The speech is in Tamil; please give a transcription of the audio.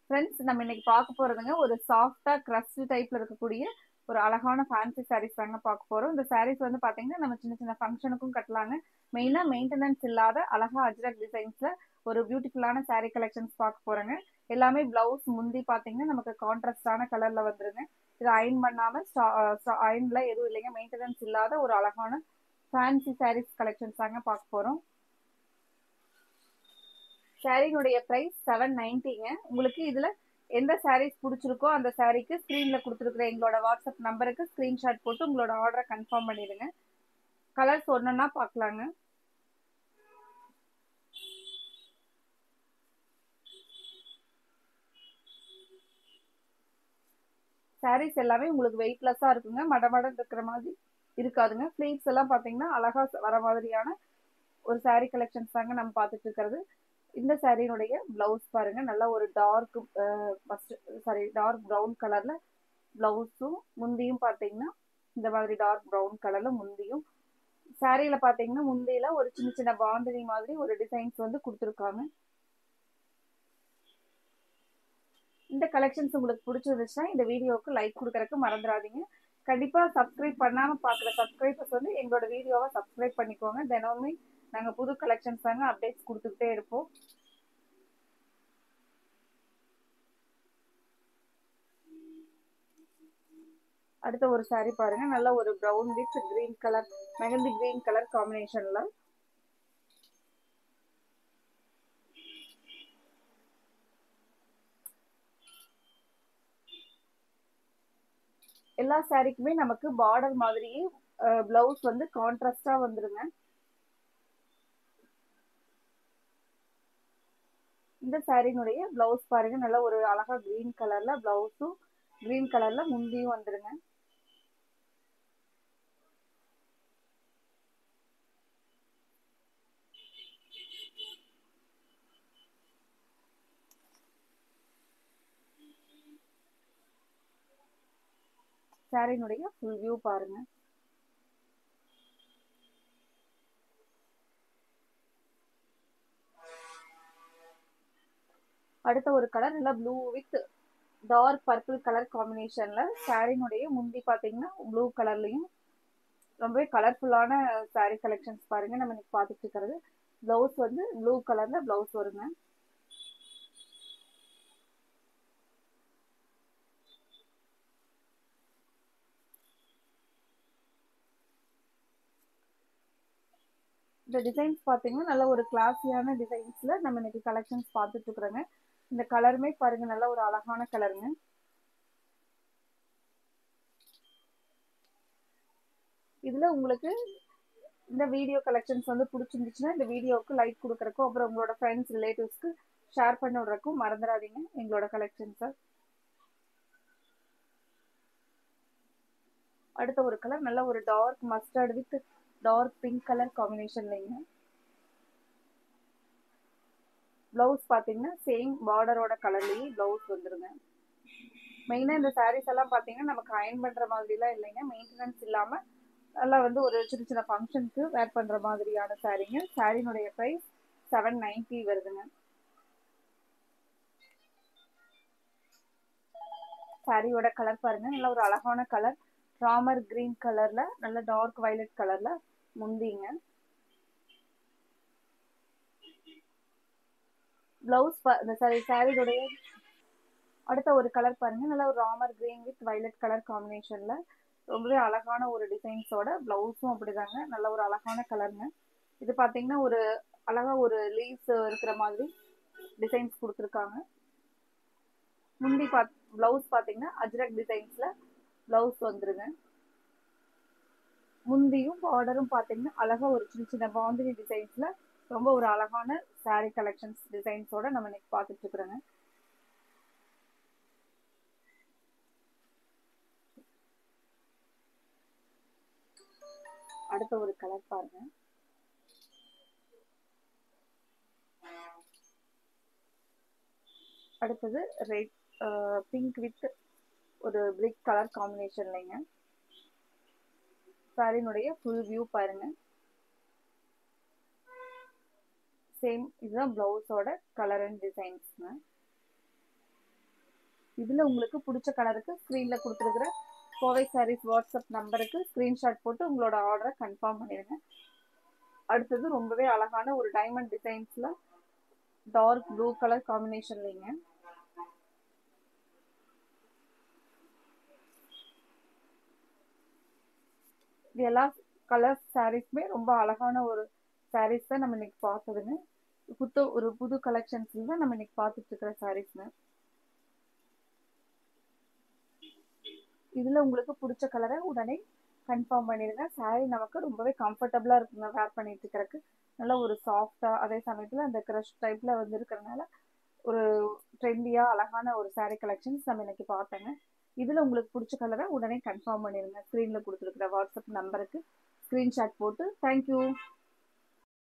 ஃப்ரெண்ட்ஸ் நம்ம இன்னைக்கு பார்க்க போறதுங்க ஒரு சாஃப்டா கிரஸ்ட் டைப்ல இருக்கக்கூடிய ஒரு அழகான ஃபேன்சி சாரீஸ் தாங்க பார்க்க போறோம் இந்த சாரீஸ் வந்து பாத்தீங்கன்னா நம்ம சின்ன சின்ன ஃபங்க்ஷனுக்கும் கட்டலாங்க மெயினா மெயின்டெனன்ஸ் இல்லாத அழகா அஜ்ரக் டிசைன்ஸ்ல ஒரு பியூட்டிஃபுல்லான சாரீ கலெக்ஷன்ஸ் பார்க்க போறோங்க எல்லாமே பிளவுஸ் முந்தி பாத்தீங்கன்னா நமக்கு கான்ட்ராஸ்டான கலர்ல வந்துருங்க இது அயன் பண்ணாம அயன்ல எதுவும் இல்லைங்க மெயின்டெனன்ஸ் இல்லாத ஒரு அழகான ஃபேன்சி சாரீஸ் கலெக்ஷன்ஸ் தாங்க பார்க்க போறோம் சாரீனுடைய ப்ரைஸ் செவன் நைன்ட்டிங்க உங்களுக்கு இதுல எந்த சாரீஸ் பிடிச்சிருக்கோ அந்த சாரீக்கு ஸ்க்ரீன்ல கொடுத்துருக்குற எங்களோட வாட்ஸ்அப் நம்பருக்கு ஸ்க்ரீன்ஷாட் போட்டு உங்களோட ஆர்டரை கன்ஃபார்ம் பண்ணிடுங்க கலர்ஸ் ஒன்றுன்னா பார்க்கலாங்க சாரீஸ் எல்லாமே உங்களுக்கு வெயிட்லெஸ்ஸாக இருக்குங்க மடமடன் இருக்கிற மாதிரி இருக்காதுங்க ஃப்ளீட்ஸ் எல்லாம் பார்த்தீங்கன்னா அழகா வர மாதிரியான ஒரு சாரீ கலெக்ஷன்ஸ் தாங்க நம்ம பார்த்துட்டு இருக்கிறது இந்த சாரியினுடைய பிளவுஸ் பாருங்க நல்லா ஒரு dark first sorry dark brown கலர்ல பிளவுஸும் முந்தியும் பார்த்தீங்கன்னா இந்த மாதிரி டார்க் ப்ரௌன் கலர்ல முந்தியும் சாரியில பார்த்தீங்கன்னா முந்தியில ஒரு சின்ன சின்ன பாந்தினி மாதிரி ஒரு டிசைன்ஸ் வந்து கொடுத்துருக்காங்க இந்த கலெக்ஷன்ஸ் உங்களுக்கு பிடிச்சிருந்துச்சுன்னா இந்த வீடியோவுக்கு லைக் கொடுக்கறதுக்கு மறந்துடாதீங்க கண்டிப்பா சப்ஸ்கிரைப் பண்ணாம பாக்குற சப்ஸ்கிரைபர்ஸ் வந்து எங்களோட வீடியோவை சப்ஸ்கிரைப் பண்ணிக்கோங்க தினமுமே நாங்க புது கலெக்ஷன்ஸ் தாங்க அப்டேட்ஸ் கொடுத்துக்கிட்டே இருப்போம் அடுத்த ஒரு சாரி பாருங்க நல்ல ஒரு brown with green colour mehndi green colour காம்பினேஷன்ல எல்லா சாரிக்குமே நமக்கு பார்டர் மாதிரியே பிளவுஸ் வந்து கான்ட்ராஸ்டா வந்துருங்க இந்த சாரினுடைய பிளவுஸ் பாருங்க நல்லா ஒரு அழகா கிரீன் கலர்ல பிளவுஸும் கிரீன் கலர்ல முந்தியும் வந்துருங்க சாரினுடைய ஃபுல் வியூ பாருங்க அடுத்த ஒரு கலர் நல்லா blue with dark purple colour காம்பினேஷன்ல சாரினுடைய முந்தி பாத்தீங்கன்னா ப்ளூ கலர்லயும் ரொம்பவே கலர்ஃபுல்லான சாரி கலெக்ஷன்ஸ் பாருங்க நம்ம இன்னைக்கு பார்த்துட்டு இருக்கிறது பிளவுஸ் வந்து ப்ளூ கலர்ல பிளவுஸ் வருங்க இந்த டிசைன்ஸ் பார்த்தீங்கன்னா நல்ல ஒரு கிளாஸியான டிசைன்ஸ்ல நம்ம இன்னைக்கு கலெக்ஷன்ஸ் பார்த்துட்டு இருக்கிறோங்க இந்த கலருமே பாருங்க நல்ல ஒரு அழகான கலருங்க இதுல உங்களுக்கு இந்த வீடியோ கலெக்ஷன்ஸ் வந்து பிடிச்சிருந்துச்சுன்னா இந்த வீடியோவுக்கு லைக் கொடுக்குறக்கும் அப்புறம் உங்களோட ஃப்ரெண்ட்ஸ் ரிலேட்டிவ்ஸ்க்கு ஷேர் பண்ணி விடுறக்கும் மறந்துடாதீங்க எங்களோட கலெக்ஷன்ஸை அடுத்த ஒரு கலர் நல்ல ஒரு dark mustard with dark pink colour காம்பினேஷன்லைங்க பிளவுஸ் பார்த்தீங்கன்னா சேம் பார்டரோட கலர்லேயே பிளவுஸ் வந்துருங்க மெயினாக இந்த சாரீஸ் எல்லாம் பார்த்தீங்கன்னா நமக்கு அயன் பண்ணுற மாதிரிலாம் இல்லைங்க மெயின்டெனன்ஸ் இல்லாமல் நல்லா வந்து ஒரு சின்ன சின்ன ஃபங்க்ஷனுக்கு வேர் பண்ணுற மாதிரியான சாரீங்க சாரினுடைய ப்ரைஸ் செவன் நைன்ட்டி வருதுங்க சாரியோட கலர் பாருங்க நல்ல ஒரு அழகான கலர் ராமர் கிரீன் கலர்ல நல்ல டார்க் வயலட் கலர்ல முந்திங்க பிளவுஸ் இந்த சாரி சாரியோடைய அடுத்த ஒரு கலர் பாருங்க நல்ல ஒரு Ramar green with violet colour காம்பினேஷன்ல ரொம்பவே அழகான ஒரு டிசைன்ஸோட பிளவுஸும் அப்படிதாங்க நல்ல ஒரு அழகான கலருங்க இது பாத்தீங்கன்னா ஒரு அழகா ஒரு லீவ்ஸ் இருக்கிற மாதிரி டிசைன்ஸ் கொடுத்துருக்காங்க முந்தி பாத் பிளவுஸ் பாத்தீங்கன்னா அஜ்ரக் டிசைன்ஸ்ல பிளவுஸ் வந்துருங்க முந்தியும் பார்டரும் பார்த்தீங்கன்னா அழகா ஒரு சின்ன சின்ன பாந்தினி டிசைன்ஸ்ல ரொம்ப ஒரு அழகான சாரீ கலெக்ஷன்ஸ் டிசைன்ஸோட நம்ம இன்னைக்கு பார்த்துட்டு இருக்கிறோங்க அடுத்த ஒரு கலர் பாருங்க அடுத்தது ரெட் பிங்க் வித் ஒரு பிரிக் கலர் காம்பினேஷன்லைங்க சாரினுடைய ஃபுல் வியூ பாருங்க சேம் இதுதான் பிளவுஸோட கலர் அண்ட் டிசைன்ஸ்ங்க இதில் உங்களுக்கு பிடிச்ச கலருக்கு ஸ்க்ரீனில் கொடுத்துருக்குற கோவை சாரீஸ் வாட்ஸ்அப் நம்பருக்கு ஸ்க்ரீன்ஷாட் போட்டு உங்களோட ஆர்டரை கன்ஃபார்ம் பண்ணிடுங்க அடுத்தது ரொம்பவே அழகான ஒரு டைமண்ட் டிசைன்ஸில் டார்க் ப்ளூ கலர் காம்பினேஷன்லிங்க இது எல்லா கலர் சாரீஸுமே ரொம்ப அழகான ஒரு சாரீஸ் தான் நம்ம இன்னைக்கு பார்த்ததுங்க புத்த ஒரு புது கலெக்ஷன்ஸ்ல தான் நம்ம இன்னைக்கு பார்த்துட்டு இருக்கிற சாரீஸ்ங்க இதுல உங்களுக்கு பிடிச்ச கலரை உடனே கன்ஃபார்ம் பண்ணிடுங்க சாரீ நமக்கு ரொம்பவே கம்ஃபர்டபுளா இருக்குங்க வேர் பண்ணிட்டு இருக்கிறதுக்கு நல்ல ஒரு சாஃப்டா அதே சமயத்துல அந்த க்ரஷ் டைப்ல வந்து இருக்கிறதுனால ஒரு ட்ரெண்டியா அழகான ஒரு சாரீ கலெக்ஷன்ஸ் நம்ம இன்னைக்கு பார்த்தேங்க இதுல உங்களுக்கு பிடிச்ச கலரை உடனே கன்ஃபார்ம் பண்ணிடுங்க ஸ்க்ரீன்ல கொடுத்துருக்குற வாட்ஸ்அப் நம்பருக்கு ஸ்க்ரீன்ஷாட் போட்டு தேங்க்யூ